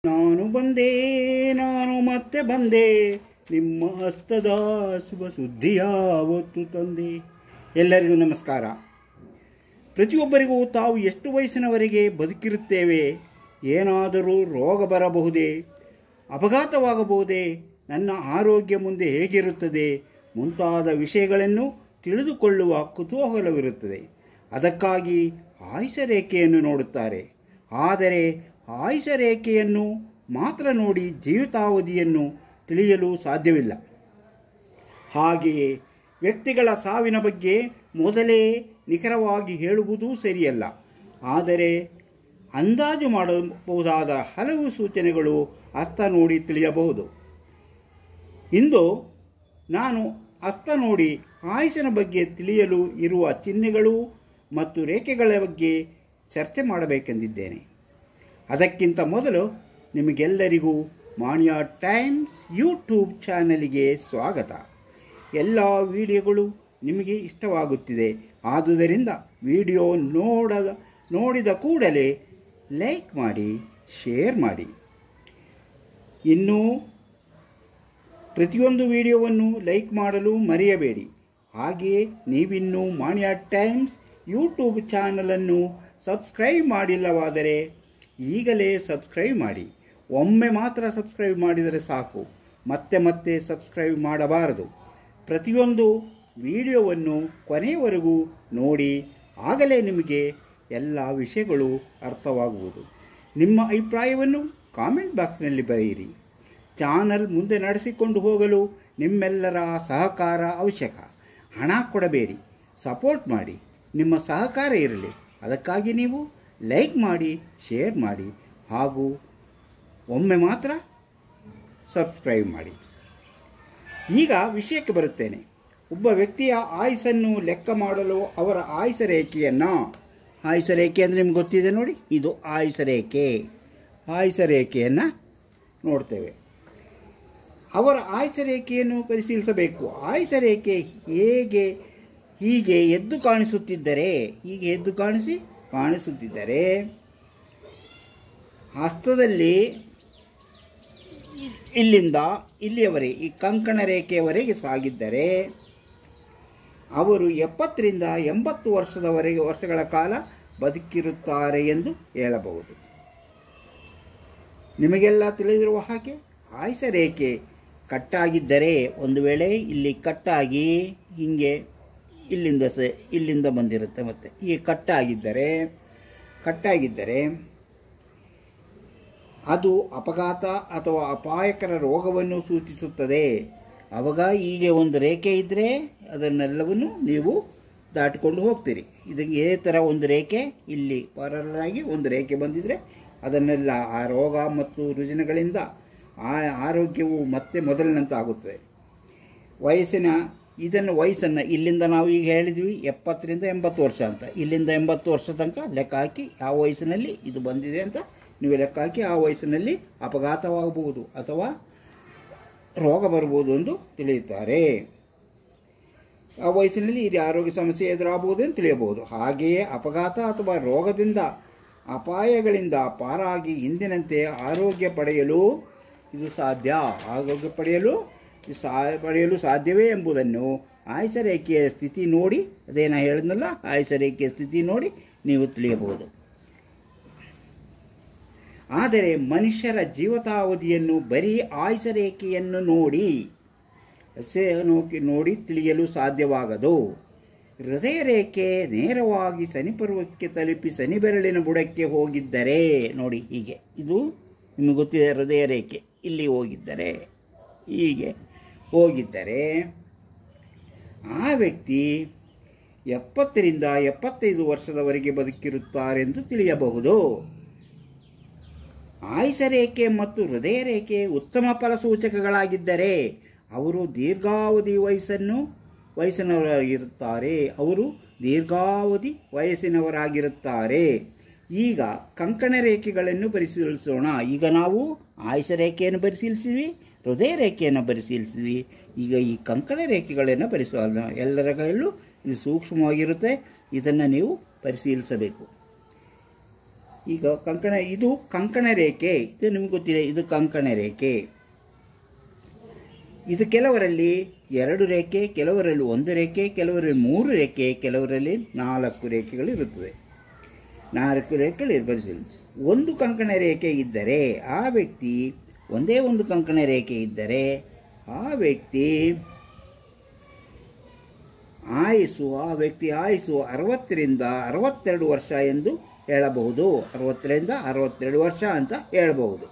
ನಾನು ಬಂದೆ ನಾನು ಮತ್ತೆ ಬಂದೆ ನಿಮ್ಮ ಹಸ್ತದ ಶುಭ ಸುದ್ದಿಯ ಹೊತ್ತು ತಂದೆ ಎಲ್ಲರಿಗೂ ನಮಸ್ಕಾರ ಪ್ರತಿಯೊಬ್ಬರಿಗೂ ತಾವು ಎಷ್ಟು ವಯಸ್ಸಿನವರೆಗೆ ಬದುಕಿರುತ್ತೇವೆ ಏನಾದರೂ ರೋಗ ಬರಬಹುದೇ ಅಪಘಾತವಾಗಬಹುದೇ ನನ್ನ ಆರೋಗ್ಯ ಮುಂದೆ ಹೇಗಿರುತ್ತದೆ ಮುಂತಾದ ವಿಷಯಗಳನ್ನು ತಿಳಿದುಕೊಳ್ಳುವ ಕುತೂಹಲವಿರುತ್ತದೆ ಅದಕ್ಕಾಗಿ ಆಯುಷ ರೇಖೆಯನ್ನು ನೋಡುತ್ತಾರೆ ಆದರೆ ಆಯುಷ ರೇಖೆಯನ್ನು ಮಾತ್ರ ನೋಡಿ ಜೀವಿತಾವಧಿಯನ್ನು ತಿಳಿಯಲು ಸಾಧ್ಯವಿಲ್ಲ ಹಾಗೆಯೇ ವ್ಯಕ್ತಿಗಳ ಸಾವಿನ ಬಗ್ಗೆ ಮೊದಲೇ ನಿಖರವಾಗಿ ಹೇಳುವುದೂ ಸರಿಯಲ್ಲ ಆದರೆ ಅಂದಾಜು ಮಾಡಬಹುದಾದ ಹಲವು ಸೂಚನೆಗಳು ಹಸ್ತ ನೋಡಿ ತಿಳಿಯಬಹುದು ಇಂದು ನಾನು ಹಸ್ತ ನೋಡಿ ಆಯುಷನ ಬಗ್ಗೆ ತಿಳಿಯಲು ಇರುವ ಚಿಹ್ನೆಗಳು ಮತ್ತು ರೇಖೆಗಳ ಬಗ್ಗೆ ಚರ್ಚೆ ಮಾಡಬೇಕೆಂದಿದ್ದೇನೆ ಅದಕ್ಕಿಂತ ಮೊದಲು ನಿಮಗೆಲ್ಲರಿಗೂ ಮಾಣಿಯ ಟೈಮ್ಸ್ ಯೂಟ್ಯೂಬ್ ಚಾನಲಿಗೆ ಸ್ವಾಗತ ಎಲ್ಲ ವಿಡಿಯೋಗಳು ನಿಮಗೆ ಇಷ್ಟವಾಗುತ್ತಿದೆ ಆದುದರಿಂದ ವಿಡಿಯೋ ನೋಡದ ನೋಡಿದ ಕೂಡಲೇ ಲೈಕ್ ಮಾಡಿ ಶೇರ್ ಮಾಡಿ ಇನ್ನೂ ಪ್ರತಿಯೊಂದು ವಿಡಿಯೋವನ್ನು ಲೈಕ್ ಮಾಡಲು ಮರೆಯಬೇಡಿ ಹಾಗೆಯೇ ನೀವಿನ್ನೂ ಮಾಣಿಯ ಟೈಮ್ಸ್ ಯೂಟ್ಯೂಬ್ ಚಾನಲನ್ನು ಸಬ್ಸ್ಕ್ರೈಬ್ ಮಾಡಿಲ್ಲವಾದರೆ ಈಗಲೇ ಸಬ್ಸ್ಕ್ರೈಬ್ ಮಾಡಿ ಒಮ್ಮೆ ಮಾತ್ರ ಸಬ್ಸ್ಕ್ರೈಬ್ ಮಾಡಿದರೆ ಸಾಕು ಮತ್ತೆ ಮತ್ತೆ ಸಬ್ಸ್ಕ್ರೈಬ್ ಮಾಡಬಾರದು ಪ್ರತಿಯೊಂದು ವಿಡಿಯೋವನ್ನು ಕೊನೆಯವರೆಗೂ ನೋಡಿ ಆಗಲೇ ನಿಮಗೆ ಎಲ್ಲ ವಿಷಯಗಳು ಅರ್ಥವಾಗುವುದು ನಿಮ್ಮ ಅಭಿಪ್ರಾಯವನ್ನು ಕಾಮೆಂಟ್ ಬಾಕ್ಸ್ನಲ್ಲಿ ಬರೆಯಿರಿ ಚಾನಲ್ ಮುಂದೆ ನಡೆಸಿಕೊಂಡು ಹೋಗಲು ನಿಮ್ಮೆಲ್ಲರ ಸಹಕಾರ ಅವಶ್ಯಕ ಹಣ ಕೊಡಬೇಡಿ ಸಪೋರ್ಟ್ ಮಾಡಿ ನಿಮ್ಮ ಸಹಕಾರ ಇರಲಿ ಅದಕ್ಕಾಗಿ ನೀವು ಲೈಕ್ ಮಾಡಿ ಶೇರ್ ಮಾಡಿ ಹಾಗೂ ಒಮ್ಮೆ ಮಾತ್ರ ಸಬ್ಸ್ಕ್ರೈಬ್ ಮಾಡಿ ಈಗ ವಿಷಯಕ್ಕೆ ಬರುತ್ತೇನೆ ಒಬ್ಬ ವ್ಯಕ್ತಿಯ ಆಯುಸನ್ನು ಲೆಕ್ಕ ಮಾಡಲು ಅವರ ಆಯುಷ ರೇಖೆಯನ್ನು ಆಯುಷ ರೇಖೆ ಅಂದರೆ ನಿಮ್ಗೆ ಗೊತ್ತಿದೆ ನೋಡಿ ಇದು ಆಯುಷ ರೇಖೆ ಆಯುಷ ರೇಖೆಯನ್ನು ನೋಡ್ತೇವೆ ಅವರ ಆಯುಷ ರೇಖೆಯನ್ನು ಪರಿಶೀಲಿಸಬೇಕು ಆಯುಷ ರೇಖೆ ಹೇಗೆ ಹೀಗೆ ಎದ್ದು ಕಾಣಿಸುತ್ತಿದ್ದರೆ ಹೀಗೆ ಎದ್ದು ಕಾಣಿಸಿ ಕಾಣಿಸುತ್ತಿದ್ದರೆ ಹಸ್ತದಲ್ಲಿ ಇಲ್ಲಿಂದ ಇಲ್ಲಿಯವರೆಗೆ ಈ ಕಂಕಣ ರೇಖೆಯವರೆಗೆ ಸಾಗಿದ್ದರೆ ಅವರು ಎಪ್ಪತ್ತರಿಂದ ಎಂಬತ್ತು ವರ್ಷದವರೆಗೆ ವರ್ಷಗಳ ಕಾಲ ಬದುಕಿರುತ್ತಾರೆ ಎಂದು ಹೇಳಬಹುದು ನಿಮಗೆಲ್ಲ ತಿಳಿದಿರುವ ಹಾಗೆ ಆಯುಷ ರೇಖೆ ಕಟ್ಟಾಗಿದ್ದರೆ ಒಂದು ವೇಳೆ ಇಲ್ಲಿ ಕಟ್ಟಾಗಿ ಹೀಗೆ ಇಲ್ಲಿಂದ ಸ ಇಲ್ಲಿಂದ ಬಂದಿರುತ್ತೆ ಮತ್ತೆ ಈ ಕಟ್ಟಾಗಿದ್ದರೆ ಕಟ್ಟಾಗಿದ್ದರೆ ಅದು ಅಪಘಾತ ಅಥವಾ ಅಪಾಯಕರ ರೋಗವನ್ನು ಸೂಚಿಸುತ್ತದೆ ಅವಾಗ ಹೀಗೆ ಒಂದು ರೇಖೆ ಇದ್ದರೆ ಅದನ್ನೆಲ್ಲವನ್ನು ನೀವು ದಾಟಿಕೊಂಡು ಹೋಗ್ತೀರಿ ಇದಕ್ಕೆ ಇದೇ ಥರ ಒಂದು ರೇಖೆ ಇಲ್ಲಿ ಪರಲಾಗಿ ಒಂದು ರೇಖೆ ಬಂದಿದ್ದರೆ ಅದನ್ನೆಲ್ಲ ಆ ರೋಗ ಮತ್ತು ರುಜಿನಗಳಿಂದ ಆ ಆರೋಗ್ಯವು ಮತ್ತೆ ಮೊದಲಿನಂತೆ ಆಗುತ್ತದೆ ವಯಸ್ಸಿನ ಇದನ್ನು ವಯಸ್ಸನ್ನು ಇಲ್ಲಿಂದ ನಾವು ಈಗ ಹೇಳಿದ್ವಿ ಎಪ್ಪತ್ತರಿಂದ ಎಂಬತ್ತು ವರ್ಷ ಅಂತ ಇಲ್ಲಿಂದ ಎಂಬತ್ತು ವರ್ಷ ತನಕ ಲೆಕ್ಕ ಹಾಕಿ ಯಾವ ವಯಸ್ಸಿನಲ್ಲಿ ಇದು ಬಂದಿದೆ ಅಂತ ನೀವು ಲೆಕ್ಕ ಹಾಕಿ ಆ ವಯಸ್ಸಿನಲ್ಲಿ ಅಪಘಾತವಾಗಬಹುದು ಅಥವಾ ರೋಗ ಬರ್ಬೋದು ಎಂದು ತಿಳಿಯುತ್ತಾರೆ ಆ ವಯಸ್ಸಿನಲ್ಲಿ ಇದು ಆರೋಗ್ಯ ಸಮಸ್ಯೆ ಎದುರಾಗಬಹುದು ಎಂದು ತಿಳಿಯಬಹುದು ಹಾಗೆಯೇ ಅಪಘಾತ ಅಥವಾ ರೋಗದಿಂದ ಅಪಾಯಗಳಿಂದ ಪಾರಾಗಿ ಹಿಂದಿನಂತೆ ಆರೋಗ್ಯ ಪಡೆಯಲು ಇದು ಸಾಧ್ಯ ಆರೋಗ್ಯ ಪಡೆಯಲು ಇದು ಸಾ ಪಡೆಯಲು ಸಾಧ್ಯವೇ ಎಂಬುದನ್ನು ಆಯುಷ ರೇಖೆಯ ಸ್ಥಿತಿ ನೋಡಿ ಅದೇ ನಾ ಹೇಳಿದ್ನಲ್ಲ ಆಯುಷ ರೇಖೆಯ ಸ್ಥಿತಿ ನೋಡಿ ನೀವು ತಿಳಿಯಬಹುದು ಆದರೆ ಮನುಷ್ಯರ ಜೀವಿತಾವಧಿಯನ್ನು ಬರೀ ಆಯುಷ ರೇಖೆಯನ್ನು ನೋಡಿ ನೋಕಿ ನೋಡಿ ತಿಳಿಯಲು ಸಾಧ್ಯವಾಗದು ಹೃದಯ ರೇಖೆ ನೇರವಾಗಿ ಶನಿಪರ್ವಕ್ಕೆ ತಲುಪಿ ಶನಿಬೆರಳಿನ ಬುಡಕ್ಕೆ ಹೋಗಿದ್ದರೆ ನೋಡಿ ಹೀಗೆ ಇದು ನಿಮಗೆ ಗೊತ್ತಿದೆ ಹೃದಯ ರೇಖೆ ಇಲ್ಲಿ ಹೋಗಿದ್ದರೆ ಹೀಗೆ ಹೋಗಿದ್ದರೆ ಆ ವ್ಯಕ್ತಿ ಎಪ್ಪತ್ತರಿಂದ ಎಪ್ಪತ್ತೈದು ವರ್ಷದವರೆಗೆ ಬದುಕಿರುತ್ತಾರೆಂದು ತಿಳಿಯಬಹುದು ಆಯುಷ ರೇಖೆ ಮತ್ತು ಹೃದಯ ರೇಖೆ ಉತ್ತಮ ಫಲಸೂಚಕಗಳಾಗಿದ್ದರೆ ಅವರು ದೀರ್ಘಾವಧಿ ವಯಸ್ಸನ್ನು ವಯಸ್ಸಿನವರಾಗಿರುತ್ತಾರೆ ಅವರು ದೀರ್ಘಾವಧಿ ವಯಸ್ಸಿನವರಾಗಿರುತ್ತಾರೆ ಈಗ ಕಂಕಣ ರೇಖೆಗಳನ್ನು ಪರಿಶೀಲಿಸೋಣ ಈಗ ನಾವು ಆಯುಷ ರೇಖೆಯನ್ನು ಪರಿಶೀಲಿಸಿದ್ವಿ ಹೃದಯ ರೇಖೆಯನ್ನು ಪರಿಶೀಲಿಸಿದ್ವಿ ಈಗ ಈ ಕಂಕಣ ರೇಖೆಗಳನ್ನು ಪರಿಶೀಲನ ಎಲ್ಲರ ಕೈಯಲ್ಲೂ ಇದು ಸೂಕ್ಷ್ಮವಾಗಿರುತ್ತೆ ಇದನ್ನು ನೀವು ಪರಿಶೀಲಿಸಬೇಕು ಈಗ ಕಂಕಣ ಇದು ಕಂಕಣ ರೇಖೆ ಇದು ನಿಮ್ಗೆ ಗೊತ್ತಿದೆ ಇದು ಕಂಕಣ ರೇಖೆ ಇದು ಕೆಲವರಲ್ಲಿ ಎರಡು ರೇಖೆ ಕೆಲವರಲ್ಲಿ ಒಂದು ರೇಖೆ ಕೆಲವರಲ್ಲಿ ಮೂರು ರೇಖೆ ಕೆಲವರಲ್ಲಿ ನಾಲ್ಕು ರೇಖೆಗಳು ಇರುತ್ತದೆ ನಾಲ್ಕು ರೇಖೆಗಳು ಇರ್ಬೋದು ಒಂದು ಕಂಕಣ ರೇಖೆ ಇದ್ದರೆ ಆ ವ್ಯಕ್ತಿ ಒಂದೇ ಒಂದು ಕಂಕಣ ರೇಖೆ ಇದ್ದರೆ ಆ ವ್ಯಕ್ತಿ ಆಯುಸ್ಸು ಆ ವ್ಯಕ್ತಿ ಆಯುಸ್ಸು ಅರವತ್ತರಿಂದ ಅರವತ್ತೆರಡು ವರ್ಷ ಎಂದು ಹೇಳಬಹುದು ಅರವತ್ತರಿಂದ ಅರವತ್ತೆರಡು ವರ್ಷ ಅಂತ ಹೇಳಬಹುದು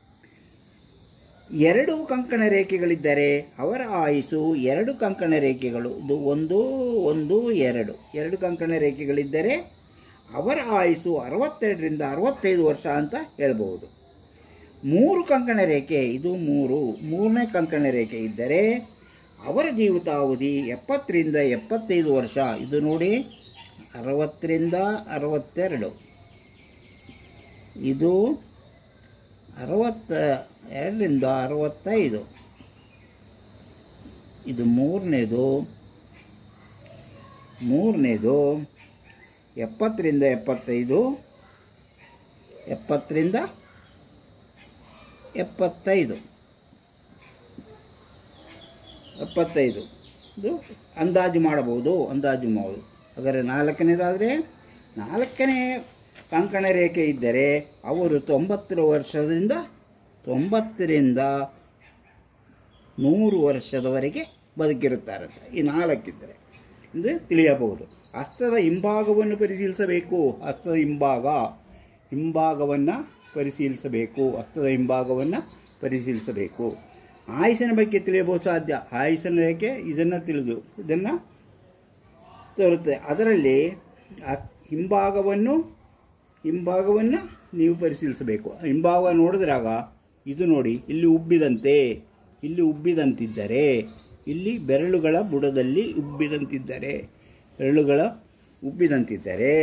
ಎರಡು ಕಂಕಣ ರೇಖೆಗಳಿದ್ದರೆ ಅವರ ಆಯುಸ್ಸು ಎರಡು ಕಂಕಣ ರೇಖೆಗಳು ಇದು ಒಂದು ಒಂದು ಎರಡು ಎರಡು ಕಂಕಣ ರೇಖೆಗಳಿದ್ದರೆ ಅವರ ಆಯುಸ್ಸು ಅರವತ್ತೆರಡರಿಂದ ಅರವತ್ತೈದು ವರ್ಷ ಅಂತ ಹೇಳ್ಬೋದು ಮೂರು ಕಂಕಣ ರೇಖೆ ಇದು ಮೂರು ಮೂರನೇ ಕಂಕಣ ರೇಖೆ ಇದ್ದರೆ ಅವರ ಜೀವಿತಾವಧಿ ಎಪ್ಪತ್ತರಿಂದ ಎಪ್ಪತ್ತೈದು ವರ್ಷ ಇದು ನೋಡಿ ಅರವತ್ತರಿಂದ ಅರವತ್ತೆರಡು ಇದು ಅರವತ್ತ ಎರಡರಿಂದ ಅರವತ್ತೈದು ಇದು ಮೂರನೇದು ಮೂರನೇದು ಎಪ್ಪತ್ತರಿಂದ ಎಪ್ಪತ್ತೈದು ಎಪ್ಪತ್ತರಿಂದ ಎಪ್ಪತ್ತೈದು ಎಪ್ಪತ್ತೈದು ಇದು ಅಂದಾಜು ಮಾಡಬಹುದು ಅಂದಾಜು ಮಾಡಬಹುದು ಹಾಗಾದರೆ ನಾಲ್ಕನೇದಾದರೆ ನಾಲ್ಕನೇ ಕಂಕಣ ರೇಖೆ ಇದ್ದರೆ ಅವರು ತೊಂಬತ್ತರ ವರ್ಷದಿಂದ ತೊಂಬತ್ತರಿಂದ ನೂರು ವರ್ಷದವರೆಗೆ ಬದುಕಿರುತ್ತಾರಂತೆ ಈ ನಾಲ್ಕಿದ್ದರೆ ಅಂದರೆ ತಿಳಿಯಬಹುದು ಹಸ್ತದ ಹಿಂಭಾಗವನ್ನು ಪರಿಶೀಲಿಸಬೇಕು ಹಸ್ತದ ಹಿಂಭಾಗ ಹಿಂಭಾಗವನ್ನು ಪರಿಶೀಲಿಸಬೇಕು ಹಸ್ತದ ಹಿಂಭಾಗವನ್ನು ಪರಿಶೀಲಿಸಬೇಕು ಆಯುಷನ ಬಗ್ಗೆ ತಿಳಿಯಬಹುದು ಸಾಧ್ಯ ಆಯುಷನ ರೇಖೆ ಇದನ್ನು ತಿಳಿದು ಇದನ್ನು ತೋರುತ್ತೆ ಅದರಲ್ಲಿ ಆ ಹಿಂಭಾಗವನ್ನು ಹಿಂಭಾಗವನ್ನು ನೀವು ಪರಿಶೀಲಿಸಬೇಕು ಹಿಂಭಾಗ ನೋಡಿದ್ರಾಗ ಇದು ನೋಡಿ ಇಲ್ಲಿ ಉಬ್ಬಿದಂತೆ ಇಲ್ಲಿ ಉಬ್ಬಿದಂತಿದ್ದರೆ ಇಲ್ಲಿ ಬೆರಳುಗಳ ಬುಡದಲ್ಲಿ ಉಬ್ಬಿದಂತಿದ್ದರೆ ಬೆರಳುಗಳ ಉಬ್ಬಿದಂತಿದ್ದರೆ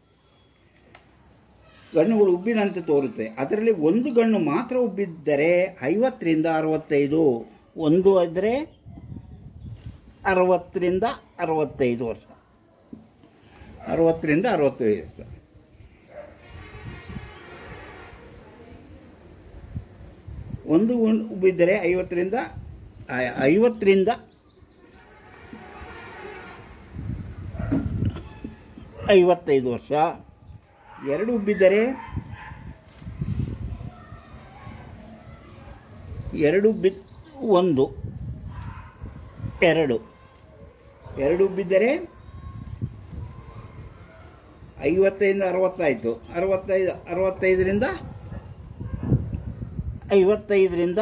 ಗಣ್ಣುಗಳು ಉಬ್ಬಿದಂತೆ ತೋರುತ್ತೆ ಅದರಲ್ಲಿ ಒಂದು ಗಣ್ಣು ಮಾತ್ರ ಉಬ್ಬಿದ್ದರೆ ಐವತ್ತರಿಂದ ಅರವತ್ತೈದು ಒಂದು ಆದರೆ ಅರವತ್ತರಿಂದ ಅರವತ್ತೈದು ವರ್ಷ ಅರವತ್ತರಿಂದ ಅರವತ್ತೈದು ವರ್ಷ ಒಂದು ಉಣ್- ಉಬ್ಬಿದ್ದರೆ ಐವತ್ತರಿಂದ ಐ- ಐವತ್ತರಿಂದ ಐವತ್ತೈದು ವರ್ಷ ಎರಡು ಉಬ್ಬಿದ್ದರೆ ಎರಡು ಉಬ್ಬಿ ಒಂದು ಎರಡು ಎರಡು ಉಬ್ಬಿದ್ದರೆ ಐವತ್ತೈದಿಂದ ಅರವತ್ತಾಯಿತು ಅರವತ್ತೈದು ಅರವತ್ತೈದರಿಂದ ಐವತ್ತೈದರಿಂದ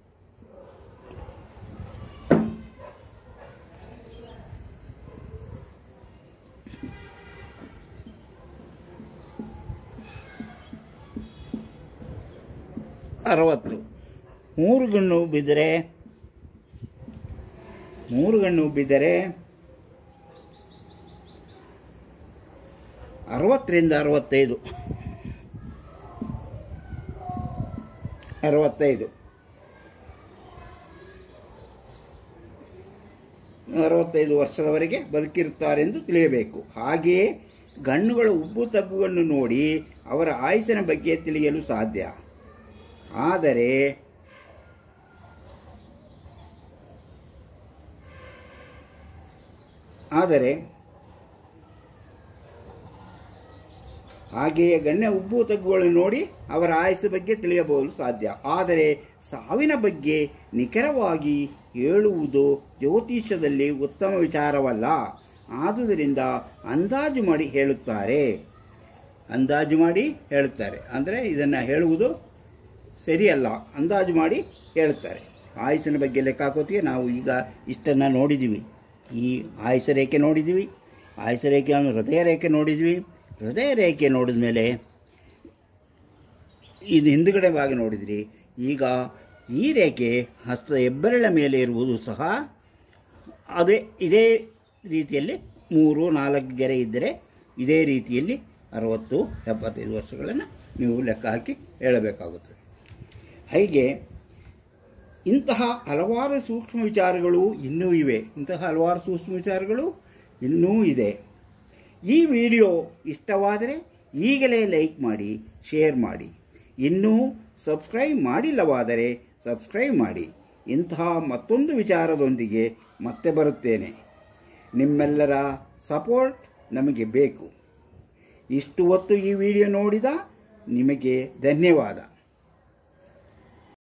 ಅರವತ್ತು ಮೂರು ಗಣ್ಣು ಬಿದ್ದರೆ ಮೂರು ಗಣ್ಣು ಬಿದ್ದರೆ ಅರವತ್ತರಿಂದ ಅರವತ್ತೈದು ಅರವತ್ತೈದು ಅರವತ್ತೈದು ವರ್ಷದವರೆಗೆ ಬದುಕಿರುತ್ತಾರೆಂದು ತಿಳಿಯಬೇಕು ಹಾಗೆಯೇ ಗಣ್ಣುಗಳ ಉಬ್ಬು ತಗ್ಗುಗಳನ್ನು ನೋಡಿ ಅವರ ಆಯುಷನ ಬಗ್ಗೆ ತಿಳಿಯಲು ಸಾಧ್ಯ ಆದರೆ ಆದರೆ ಹಾಗೆಯೇ ಗಣ್ಯ ಉಬ್ಬು ತಗ್ಗುಗಳನ್ನು ನೋಡಿ ಅವರ ಆಯಸ್ಸು ಬಗ್ಗೆ ತಿಳಿಯಬಹುದು ಸಾಧ್ಯ ಆದರೆ ಸಾವಿನ ಬಗ್ಗೆ ನಿಖರವಾಗಿ ಹೇಳುವುದು ಜ್ಯೋತಿಷ್ಯದಲ್ಲಿ ಉತ್ತಮ ವಿಚಾರವಲ್ಲ ಆದುದರಿಂದ ಅಂದಾಜು ಮಾಡಿ ಹೇಳುತ್ತಾರೆ ಅಂದಾಜು ಮಾಡಿ ಹೇಳುತ್ತಾರೆ ಅಂದರೆ ಇದನ್ನು ಹೇಳುವುದು ಸರಿಯಲ್ಲ ಅಂದಾಜು ಮಾಡಿ ಹೇಳುತ್ತಾರೆ ಆಯುಷನ ಬಗ್ಗೆ ಲೆಕ್ಕ ಹಾಕೋತಿಗೆ ನಾವು ಈಗ ಇಷ್ಟನ್ನು ನೋಡಿದ್ದೀವಿ ಈ ಆಯುಷ ರೇಖೆ ನೋಡಿದ್ದೀವಿ ಆಯುಷ ರೇಖೆ ಆಮೇಲೆ ಹೃದಯ ರೇಖೆ ನೋಡಿದ್ವಿ ಹೃದಯ ರೇಖೆ ನೋಡಿದ ಮೇಲೆ ಇದು ಹಿಂದುಗಡೆ ಭಾಗ ನೋಡಿದ್ರಿ ಈಗ ಈ ರೇಖೆ ಹಸ್ತದ ಹೆಬ್ಬೆರಳ ಮೇಲೆ ಇರುವುದು ಸಹ ಅದೇ ಇದೇ ರೀತಿಯಲ್ಲಿ ಮೂರು ನಾಲ್ಕು ಗೆರೆ ಇದ್ದರೆ ಇದೇ ರೀತಿಯಲ್ಲಿ ಅರವತ್ತು ಎಪ್ಪತ್ತೈದು ವರ್ಷಗಳನ್ನು ನೀವು ಲೆಕ್ಕ ಹಾಕಿ ಹೇಳಬೇಕಾಗುತ್ತದೆ ಹೀಗೆ ಇಂತಹ ಹಲವಾರು ಸೂಕ್ಷ್ಮ ವಿಚಾರಗಳು ಇನ್ನೂ ಇವೆ ಇಂತಹ ಹಲವಾರು ಸೂಕ್ಷ್ಮ ವಿಚಾರಗಳು ಇನ್ನೂ ಇದೆ ಈ ವಿಡಿಯೋ ಇಷ್ಟವಾದರೆ ಈಗಲೇ ಲೈಕ್ ಮಾಡಿ ಶೇರ್ ಮಾಡಿ ಇನ್ನೂ ಸಬ್ಸ್ಕ್ರೈಬ್ ಮಾಡಿಲ್ಲವಾದರೆ ಸಬ್ಸ್ಕ್ರೈಬ್ ಮಾಡಿ ಇಂತಹ ಮತ್ತೊಂದು ವಿಚಾರದೊಂದಿಗೆ ಮತ್ತೆ ಬರುತ್ತೇನೆ ನಿಮ್ಮೆಲ್ಲರ ಸಪೋರ್ಟ್ ನಮಗೆ ಬೇಕು ಇಷ್ಟು ಹೊತ್ತು ಈ ವಿಡಿಯೋ ನೋಡಿದ ನಿಮಗೆ ಧನ್ಯವಾದ